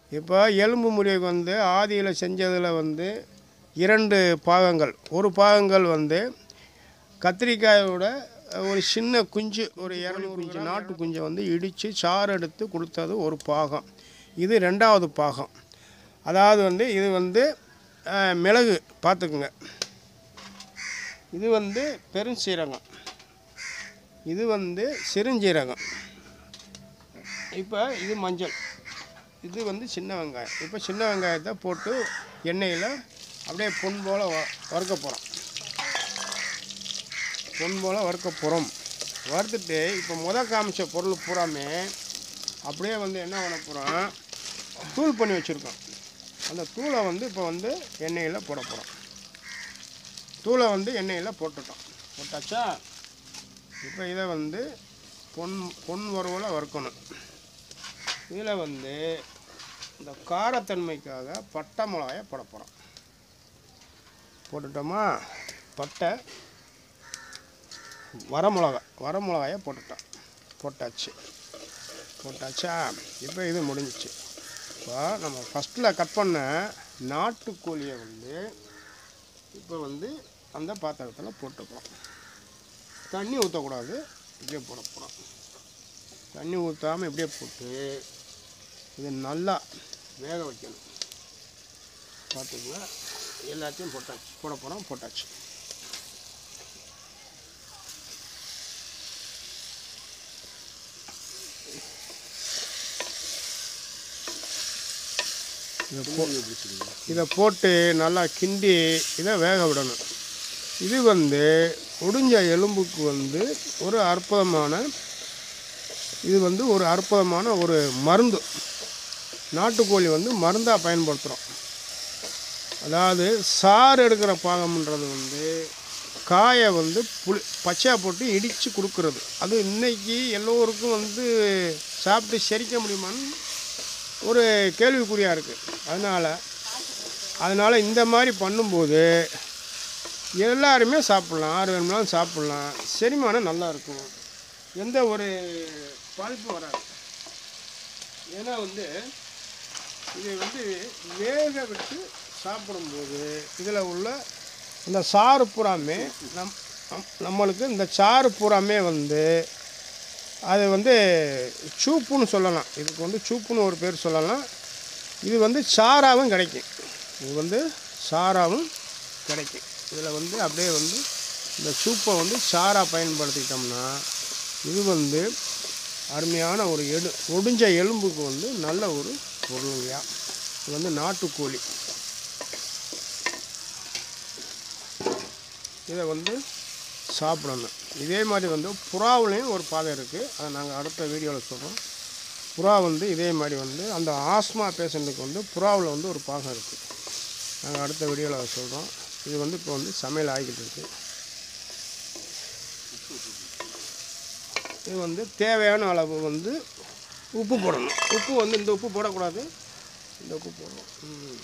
இப்போ எலும்பு முறிவுக்கு வந்து ஆதியில் செஞ்சதில் வந்து இரண்டு பாகங்கள் ஒரு பாகங்கள் வந்து கத்திரிக்காயோட ஒரு சின்ன குஞ்சு ஒரு இரநூறு குஞ்சு நாட்டு குஞ்சை வந்து இடித்து சாறு எடுத்து கொடுத்தது ஒரு பாகம் இது ரெண்டாவது பாகம் அதாவது வந்து இது வந்து அஹ், மிளகு பார்த்துக்குங்க இது வந்து பெருஞ்சீரகம் இது வந்து சிறுஞ்சீரகம் இப்போ இது மஞ்சள் இது வந்து சின்ன வெங்காயம் இப்போ சின்ன வெங்காயத்தை போட்டு எண்ணெயில் அப்படியே பொன் போல் வ வறுக்க போகிறோம் பொன் போல் வறுக்க போகிறோம் வறுத்துட்டு இப்போ முத காமிச்ச பொருள் பூராமே அப்படியே வந்து என்ன பண்ண போகிறோம் தூள் பண்ணி வச்சுருக்கோம் அந்த தூளை வந்து இப்போ வந்து எண்ணெயில் போட போகிறோம் தூளை வந்து எண்ணெயில் போட்டுட்டோம் போட்டாச்சா இப்போ இதை வந்து பொன் பொன் வறுவலை வறுக்கணும் இதில் வந்து இந்த காரத்தன்மைக்காக பட்டை மிளகாயை போட போகிறோம் போட்டுட்டோமா பட்டை வரமிளகா வரமிளகாயை போட்டுட்டோம் போட்டாச்சு போட்டாச்சா இப்போ இது முடிஞ்சிச்சு இப்போ நம்ம ஃபஸ்ட்டில் கட் பண்ண நாட்டுக்கோழியை வந்து இப்போ வந்து அந்த பாத்திரத்தில் போட்டுக்கிறோம் தண்ணி ஊற்றக்கூடாது இப்படியே போட போகிறோம் தண்ணி ஊற்றாமல் இப்படியே போட்டு இது நல்லா வேக வைக்கணும் பார்த்துக்குங்க எல்லாத்தையும் போட்டாச்சு போட போகிறோம் போட்டாச்சு இதை போ இதை போட்டு நல்லா கிண்டி இதை வேக விடணும் இது வந்து ஒடிஞ்ச எலும்புக்கு வந்து ஒரு அற்புதமான இது வந்து ஒரு அற்புதமான ஒரு மருந்து நாட்டுக்கோழி வந்து மருந்தாக பயன்படுத்துகிறோம் அதாவது சாறு எடுக்கிற பாகம்ன்றது வந்து காயை வந்து புளி பச்சையாக போட்டு இடித்து கொடுக்கறது அது இன்னைக்கு எல்லோருக்கும் வந்து சாப்பிட்டு செரிக்க முடியுமான்னு ஒரு கேள்விக்குறியாக இருக்குது அதனால் அதனால் இந்த மாதிரி பண்ணும்போது எல்லாருமே சாப்பிட்லாம் ஆறு வேணும்னாலும் சாப்பிட்லாம் செரிமானம் நல்லா இருக்கும் எந்த ஒரு பாதிப்பும் வராது ஏன்னா வந்து இது வந்து வேக விட்டு சாப்பிடும்போது இதில் உள்ள இந்த சாறு பூராமே நம் நம்- நம்மளுக்கு இந்த சாறு பூராமே வந்து அது வந்து சூப்புன்னு சொல்லலாம் இதுக்கு வந்து சூப்புன்னு ஒரு பேர் சொல்லலாம் இது வந்து சாராவும் கிடைக்கும் இது வந்து சாராவும் கிடைக்கும் இதில் வந்து அப்படியே வந்து இந்த சூப்பை வந்து சாரா பயன்படுத்திட்டோம்னா இது வந்து அருமையான ஒரு எடு ஒடிஞ்ச எலும்புக்கு வந்து நல்ல ஒரு பொருளுங்கய்யா இது வந்து நாட்டுக்கோழி இதை வந்து சாப்பிடணும் இதே மாதிரி வந்து புறாவுலேயும் ஒரு பாதை இருக்குது அதை நாங்கள் அடுத்த வீடியோவில் சொல்கிறோம் புறா வந்து இதே மாதிரி வந்து அந்த ஆஸ்மா பேஷண்ட்டுக்கு வந்து புறாவில் வந்து ஒரு பாகம் இருக்குது நாங்கள் அடுத்த வீடியோவில் அதை சொல்கிறோம் இது வந்து இப்போ வந்து சமையல் ஆகிக்கிட்டு இருக்கு இது வந்து தேவையான அளவு வந்து உப்பு போடணும் உப்பு வந்து இந்த உப்பு போடக்கூடாது இந்த உப்பு போடணும் ம்.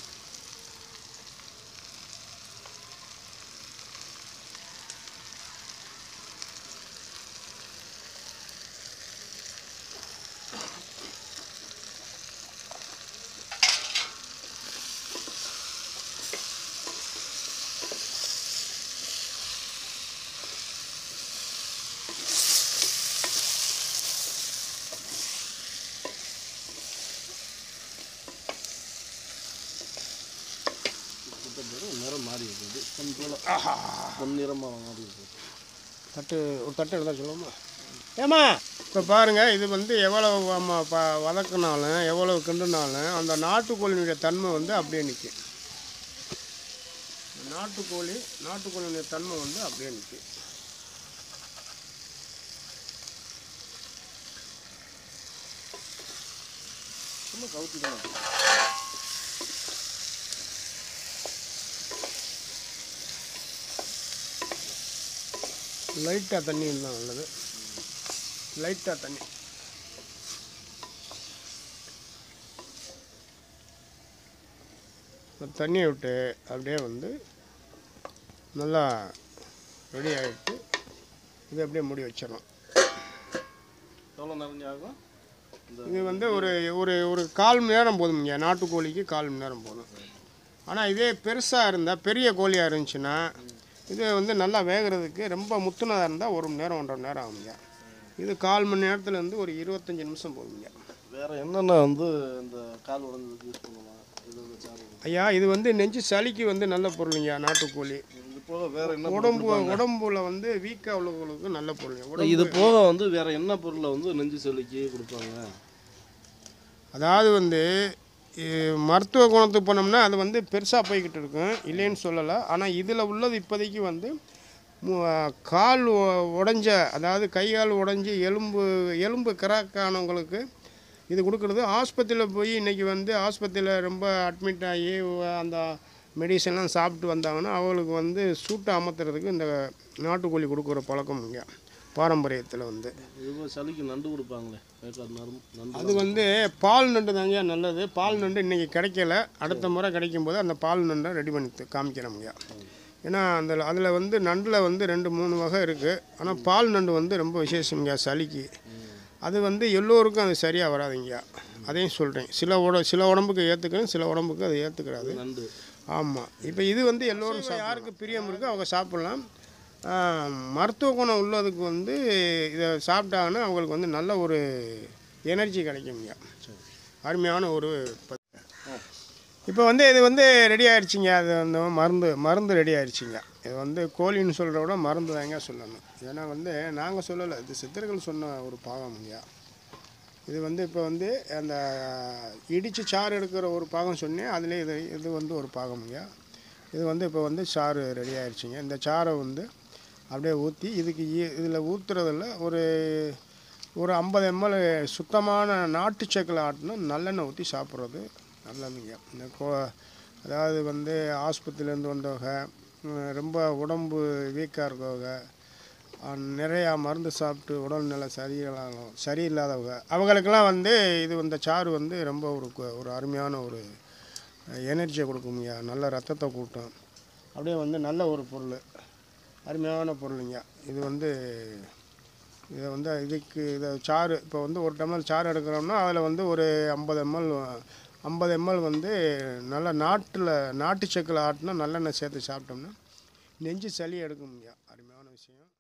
நிறம் மாறி இருக்குது கொஞ்சம் ஆஹா பொன்னிறமாக மாறி இருக்குது தட்டு ஒரு தட்டு இருந்தால் சொல்லுவோமா ஏம்மா இப்போ பாருங்கள் இது வந்து எவ்வளவு நம்ம ப வதக்குனாலும் எவ்வளவு கிண்டுனாலும் அந்த நாட்டுக்கோழியினுடைய தன்மை வந்து அப்படியே நிற்கும் நாட்டுக்கோழி நாட்டுக்கோழியினுடைய தன்மை வந்து அப்படியே நிற்கும் சும்மா கவுத்தி தான் லைட்டாக தண்ணி இருந்தால் நல்லது லைட்டாக தண்ணி இந்த தண்ணியை விட்டு அப்படியே வந்து நல்லா ரெடி ஆகிட்டு இது அப்படியே மூடி வச்சிடணும் எவ்வளோ நிறைஞ்சாகும் இது வந்து ஒரு ஒரு ஒரு கால் மணி நேரம் போதுங்க நாட்டுக்கோழிக்கு கால் மணி நேரம் போதும் ஆனால் இதே பெருசாக இருந்தால் பெரிய கோழியாக இருந்துச்சுன்னா இது வந்து நல்லா வேகிறதுக்கு ரொம்ப முத்துனதாக இருந்தால் ஒரு மணி நேரம் ஒன்றரை மணி நேரம் ஆகுங்க இது கால் மணி நேரத்துலேருந்து ஒரு இருபத்தஞ்சி நிமிஷம் போதுங்க வேற என்னென்ன வந்து இந்த கால் உடஞ்சதுக்கு யூஸ் பண்ணலாம் இது வந்து சாறு ஐயா இது வந்து நெஞ்சு சளிக்கு வந்து நல்ல பொருளுங்க நாட்டுக்கோழி இது போக வேற என்ன பொருள் உடம்பு கொடுப்பாங்க? உடம்புல வந்து வீக்காக உள்ளவங்களுக்கு நல்ல பொருளுங்க உடம்பு இது போக வந்து வேற என்ன பொருளை வந்து நெஞ்சு சளிக்கு கொடுப்பாங்க அதாவது வந்து இ- மருத்துவ குணத்துக்கு போனோம்னா அது வந்து பெருசாக போய்கிட்டு இருக்கும் இல்லைன்னு சொல்லலை ஆனால் இதில் உள்ளது இப்போதைக்கு வந்து மு- கால் உ- உடைஞ்ச அதாவது கை கால் உடைஞ்சி எலும்பு எலும்பு கிராக் ஆனவங்களுக்கு இது கொடுக்குறது ஆஸ்பத்திரியில் போய் இன்றைக்கி வந்து ஆஸ்பத்திரியில் ரொம்ப அட்மிட் ஆகி உ- அந்த மெடிசன்லாம் சாப்பிட்டு வந்தாங்கன்னா அவங்களுக்கு வந்து சூட்டை அமர்த்துறதுக்கு இந்த நாட்டுக்கோழி கொடுக்குற பழக்கம் இங்கே பாரம்பரியத்தில் வந்து இது போக சளிக்கு நண்டு கொடுப்பாங்களே வேக்காடு நரும் நண்டு அது வந்து பால் நண்டு தாங்க நல்லது பால் நண்டு இன்றைக்கி கிடைக்கல அடுத்த முறை கிடைக்கும் போது அந்த பால் நண்டை ரெடி பண்ணி த- காமிக்கிறோம்ங்க ஏன்னா அந்த அதில் வந்து நண்டில் வந்து ரெண்டு மூணு வகை இருக்குது ஆனால் பால் நண்டு வந்து ரொம்ப விசேஷம்ங்க சளிக்கு அது வந்து எல்லோருக்கும் அது சரியாக வராதுங்க அதையும் சொல்கிறேன் சில உட சில உடம்புக்கு ஏற்றுக்கணும் சில உடம்புக்கு அது ஏற்றுக்கிறாது நண்டு ஆமாம் இப்போ இது வந்து எல்லோரும் சா- யாருக்கு பிரியம் இருக்கோ அவங்க சாப்பிட்லாம் ஆஹ், மருத்துவ குணம் உள்ளதுக்கு வந்து இதை சாப்பிட்டாங்கன்னா அவங்களுக்கு வந்து நல்ல ஒரு எனர்ஜி கிடைக்குங்க அருமையான ஒரு ப- இப்போ வந்து இது வந்து ரெடி ஆயிடுச்சுங்க அது வந்து மருந்து மருந்து ரெடி ஆயிடுச்சுங்க இது வந்து கோழின்னு சொல்கிறத விட மருந்து தாங்க சொல்லணும் ஏன்னா வந்து நாங்கள் சொல்லலை இது சித்தர்கள் சொன்ன ஒரு பாகம்ங்க இது வந்து இப்போ வந்து அந்த இடித்து சாறு எடுக்கிற ஒரு பாகம் சொன்னேன் அதில் இது இது வந்து ஒரு பாகம்ங்க இது வந்து இப்போ வந்து சாறு ரெடி ஆயிடுச்சுங்க இந்த சாறை வந்து அப்படியே ஊற்றி இதுக்கு இதில் ஊற்றுறதில் ஒரு ஒரு ஐம்பது எம்எல் சுத்தமான நாட்டு சக்கில் ஆட்டினா நல்லெண்ணெய் ஊற்றி சாப்பிட்றது நல்லதுங்க இந்த கோ அதாவது வந்து ஆஸ்பத்திரியிலேருந்து வந்தவங்க உம், ரொம்ப உடம்பு வீக்காக இருக்கவங்க அஹ், நிறையா மருந்து சாப்பிட்டு உடல்நிலை சரியில்லாத சரியில்லாதவங்க அவங்களுக்கெல்லாம் வந்து இது இந்த சாறு வந்து ரொம்ப ஒரு கு- ஒரு அருமையான ஒரு எனர்ஜியை கொடுக்குங்க நல்ல ரத்தத்தை கூட்டும் அப்படியே வந்து நல்ல ஒரு பொருள் அருமையான பொருளுங்க இது வந்து இதை வந்து இதுக்கு இதை சாறு இப்போ வந்து ஒரு டம்ளர் சாறு எடுக்கிறோம்னா அதில் வந்து ஒரு ஐம்பது எம்எல் ஐம்பது எம்எல் வந்து நல்ல நாட்டில் நாட்டு செக்கில் ஆட்டினா நல்லெண்ணெய் சேர்த்து சாப்பிட்டோம்னா நெஞ்சு சளி எடுக்குங்க அருமையான விஷயம்